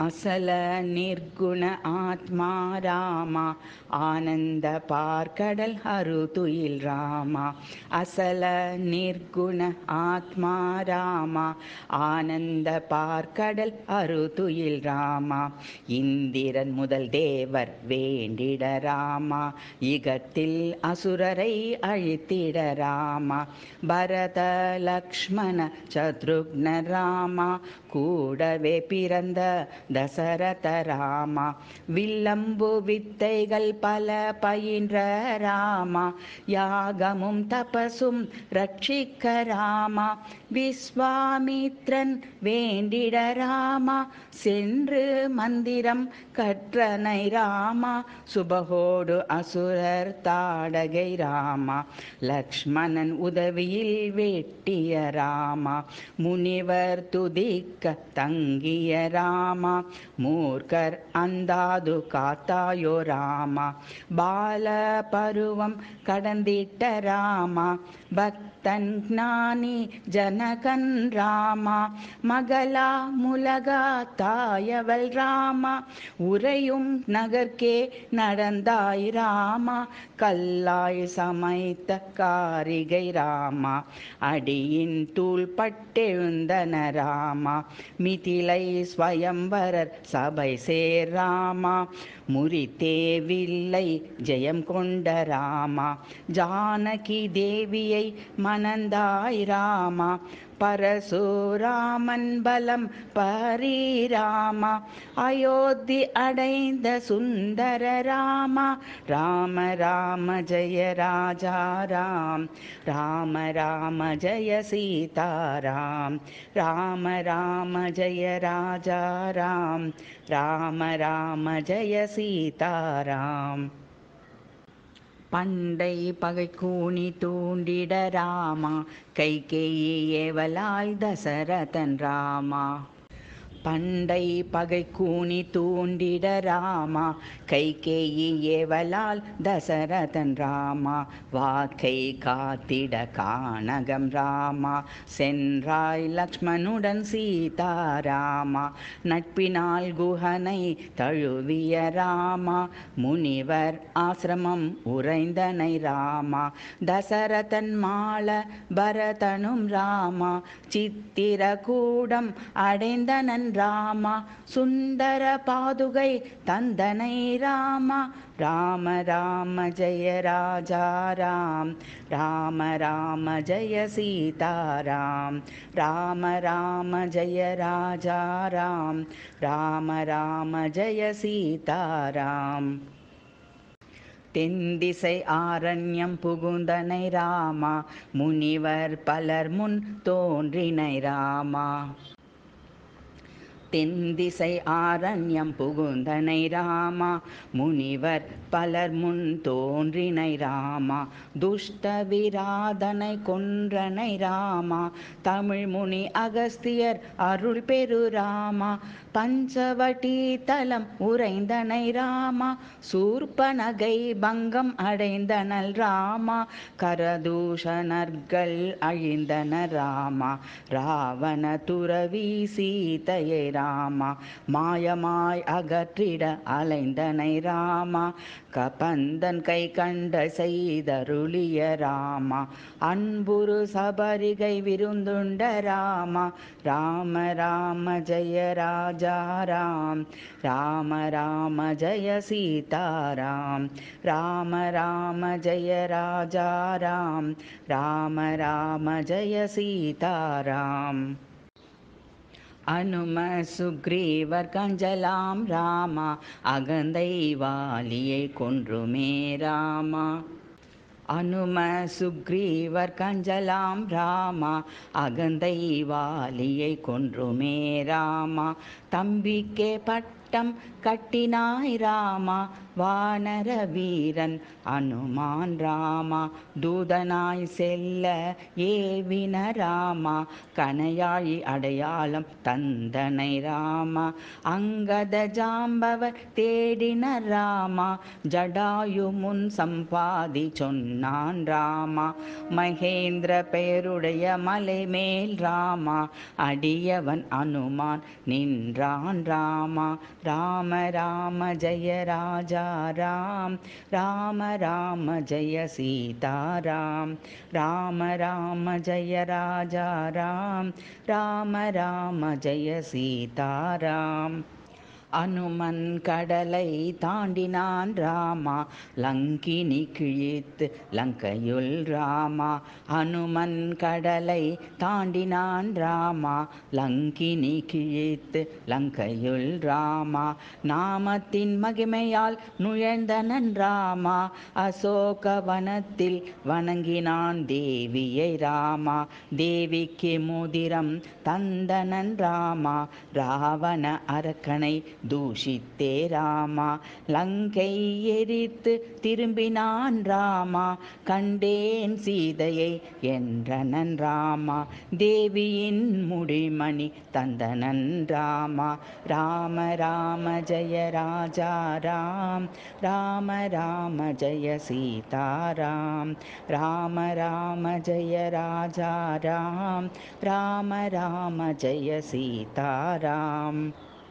அசல நிர்குண ஆத்மா ராமா ஆனந்த பார்க்கடல் அருதுயில் ராமா அசல நிர்குண ஆத்மா ராமா ஆனந்த பார்க்கடல் அருதுயில் ராமா இந்திரன் முதல் தேவர் வேண்டிட ராமா இகத்தில் அசுரரை அழித்திட ராமா பரத லக்ஷ்மண சத்ருக்ன ராமா கூடவே பிறந்த தசரத ராமா வில்லம்பு வித்தைகள் பல பயின்ற ராமா யாகமும் தபசும் ரட்சிக்க ராமா விஸ்வாமித்ரன் வேண்டிட ராமா சென்று மந்திரம் கற்றனை ராமா சுபகோடு அசுரர் தாடகை ராமா லக்ஷ்மணன் உதவியில் வெட்டிய ராமா முனிவர் துதிக்க தங்கிய ராமா மூர்க்கர் அந்தாது காத்தாயோ ராமா பால பருவம் கடந்திட்ட ராமா பக்தன் ஞானி ஜனகன் ராமா மகளா முலகா தாயவள் ராமா உறையும் நகர்க்கே நடந்தாய் ராமா கல்லாய் சமைத்த காரிகை ராமா அடியின் தூள் பட்டெழுந்தன ராமா மிதிலை ஸ்வயம்பரர் சபை சேர் ராமா முறித்தேவில்லை ஜெயம் கொண்ட ராமா ஜானகி தேவியை மணந்தாய் ராமா பரசுராமன் பலம் பரீராமா அயோத்தி அடைந்த சுந்தர ராமா ராம ராம ஜெய ராஜா ராம் ராம ராம ஜெய சீதாராம் ராம ராம ஜெய ராஜா ராம் ராம ராம ஜெய சீதாராம் பண்டை பகை கூணி தூண்டிட ராமா கைகேயி ஏவலாய் தசரதன் ராமா பண்டை பகை கூணி தூண்டிட ராமா கைகேயி ஏவலால் தசரதன் ராமா வாக்கை காத்திட கானகம் ராமா சென்றாய் லக்ஷ்மணுடன் சீதா ராமா நட்பினால் குஹனை தழுவிய ராமா முனிவர் ஆசிரமம் உறைந்தனை ராமா தசரதன் மாள பரதனும் ராமா சித்திர கூடம் அடைந்தனன் ராமா சுந்தர பாதுகை தந்தனை ராமா ராம ராம ஜெய ராஜா ராம் ராம ராம ஜெய சீதாராம் ராம ராம ஜெய ராஜா ராம் ராம ராம ஜெய சீதாராம் தென்திசை ஆரண்யம் புகுந்தனை ராமா முனிவர் பலர் முன் தோன்றினை ராமா தென்திசை ஆரண்யம் புகுந்தனை ராமா முனிவர் பலர் முன் தோன்றினை ராமா துஷ்ட விராதனை கொன்றனை ராமா தமிழ் முனி அகஸ்தியர் அருள் பெரு ராமா பஞ்சவட்டி தலம் உறைந்தனை ராமா சூர்பனகை பங்கம் அடைந்தனல் ராமா கரதூஷணர்கள் அழிந்தன ராமா ராவண துறவி சீதையை ராமா மாயமாய் அகற்றிட அலைந்தனை ராமா கபந்தன் கை கண்ட செய்தருளிய ராமா அன்புரு சபரிகை விருந்துண்ட ராமா ராம ராம ஜெய ராஜா ராம் ராம ராம ஜெய சீதாராம் ராம ராம ஜெய ராஜா ராம் ராம ராம ஜெய சீதாராம் அனும சுக்ரீவர் கஞ்சலாம் ராமா அகந்தை வாலியை கொன்றுமே ராமா அனும சுக்ரீவர் கஞ்சலாம் ராமா அகந்தை வாலியை கொன்றுமே ராமா தம்பிக்கே பட்டம் கட்டினாய் ராமா வானர வீரன் அனுமான் ராமா தூதனாய் செல்ல ஏவின ராமா கனையாழி அடையாளம் தந்தனை ராமா அங்கத ஜாம்பவர் தேடின ராமா ஜடாயு முன் சம்பாதி சொன்னான் ராமா மகேந்திர பெயருடைய மலை மேல் ராமா அடியவன் அனுமான் நின்ற வென்றான் ராமா ராம ராம ஜெய ராஜா ராம் ராம ராம ஜெய சீதாராம் ராம ராம ஜெய ராஜா ராம் ராம ராம ஜெய சீதாராம் அனுமன் கடலை தாண்டினான் ராமா லங்கினி கிழித்து லங்கையுள் ராமா அனுமன் கடலை தாண்டினான் ராமா லங்கினி கிழித்து லங்கையுள் ராமா நாமத்தின் மகிமையால் நுழைந்தனன் ராமா அசோக வனத்தில் வணங்கினான் தேவியை ராமா தேவிக்கு மோதிரம் தந்தனன் ராமா ராவண அரக்கனை தூஷித்தே ராமா லங்கை எரித்து திரும்பினான் ராமா கண்டேன் சீதையை என்றனன் ராமா தேவியின் முடிமணி தந்தனன் ராமா ராம ராம ஜெய ராஜா ராம் ராம ராம ஜெய சீதாராம் ராம ராம ஜெய ராஜா ராம் ராம ராம ஜெய சீதாராம்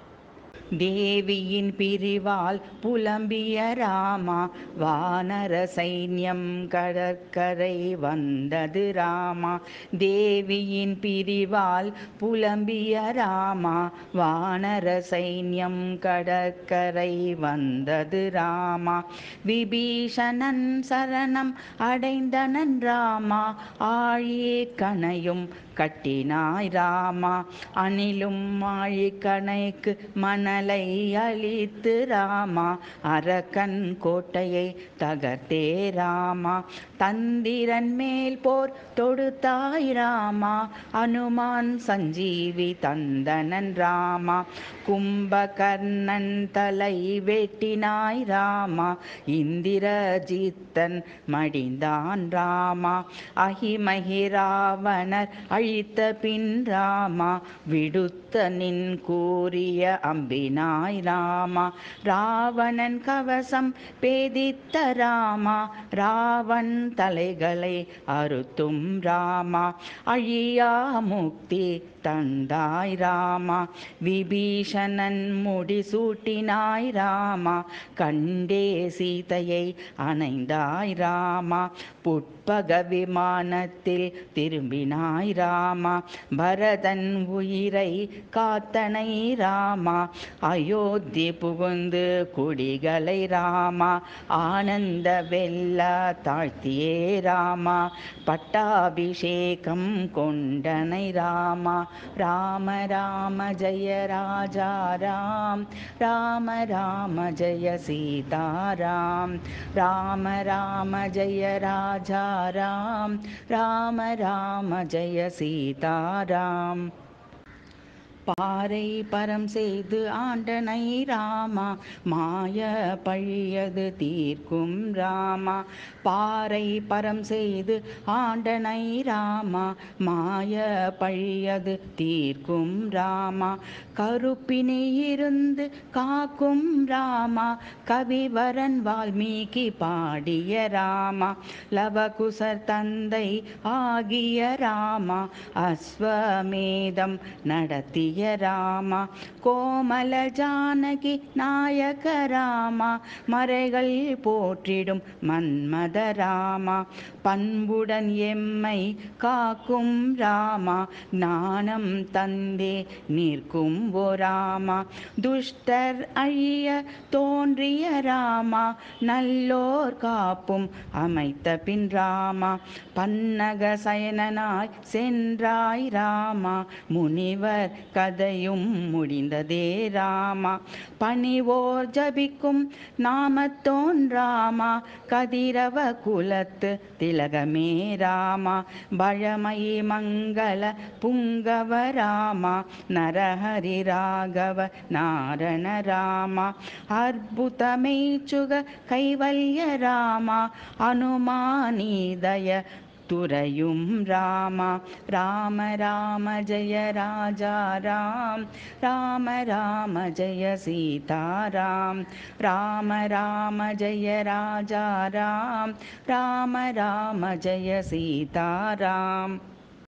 தேவியின் பிரிவால் புலம்பிய ராமா வானர சைன்யம் கடற்கரை வந்தது ராமா தேவியின் பிரிவால் புலம்பிய ராமா வானர சைன்யம் கடற்கரை வந்தது ராமா விபீஷணன் சரணம் அடைந்தனன் ராமா ஆழியே கனையும் கட்டினாய் ராமா அணிலும் ஆழிக்கணைக்கு மணலை அழித்து ராமா அரக்கன் கோட்டையை தகர்த்தே ராமா தந்திரன் மேல் போர் தொடுத்தாய் ராமா அனுமான் சஞ்சீவி தந்தனன் ராமா கும்பகர்ணன் தலை வெட்டினாய் ராமா இந்திரஜித்தன் மடிந்தான் ராமா அகிமகிராவணர் அழித்த பின் ராமா விடுத்த நின் கூறிய அம்பினாய் ராமா ராவணன் கவசம் பேதித்த ராமா ராவன் தலைகளை அறுத்தும் ராமா அழியா முக்தி தந்தாய் ராமா விபீஷணன் முடி சூட்டினாய் ராமா கண்டே சீதையை அணைந்தாய் ராமா புட்பக விமானத்தில் திரும்பினாய் ராமா பரதன் உயிரை காத்தனை ராமா அயோத்தி புகுந்து குடிகளை ராமா ஆனந்த வெல்ல தாழ்த்தியே ராமா பட்டாபிஷேகம் கொண்டனை ராமா ராம ராம ஜெய ராஜா ராம் ராம ராம ஜெய சீதாராம் ராம ராம ஜெய ராஜா ராம் ராம ராம ஜெய சீதாராம் பாறை பரம் செய்து ஆண்டனை ராமா மாய பழியது தீர்க்கும் ராமா பாறை பரம் செய்து ஆண்டனை ராமா மாய பழியது தீர்க்கும் ராமா கருப்பினி இருந்து காக்கும் ராமா கவிவரன் வால்மீகி பாடிய ராமா லவகுசர் தந்தை ஆகிய ராமா அஸ்வமேதம் நடத்திய ராமா கோமல ஜானகி நாயக ராமா மறைகள் போற்றிடும் மன்மத ராமா பண்புடன் எம்மை காக்கும் ராமா ஞானம் தந்தே நிற்கும் ஓ ராமா துஷ்டர் அழிய தோன்றிய ராமா நல்லோர் காப்பும் அமைத்த பின் ராமா பன்னக சயனனாய் சென்றாய் ராமா முனிவர் கதையும் முடிந்ததே ராமா பணிவோர் ஜபிக்கும் நாமத்தோன் ராமா கதிரவ குலத்து திலகமே ராமா பழமயி மங்கள புங்கவ ராமா நரஹரி ராகவ நாரண ராமா அற்புதமே சுக கைவல்ய ராமா அனுமானீதய துறையும் ராமா ராம ராம ஜெய ராஜா ராம் ராம ராம ஜெய சீதாராம் ராம ராம ஜெய ராஜா ராம் ராம ராம ஜெய சீதாராம்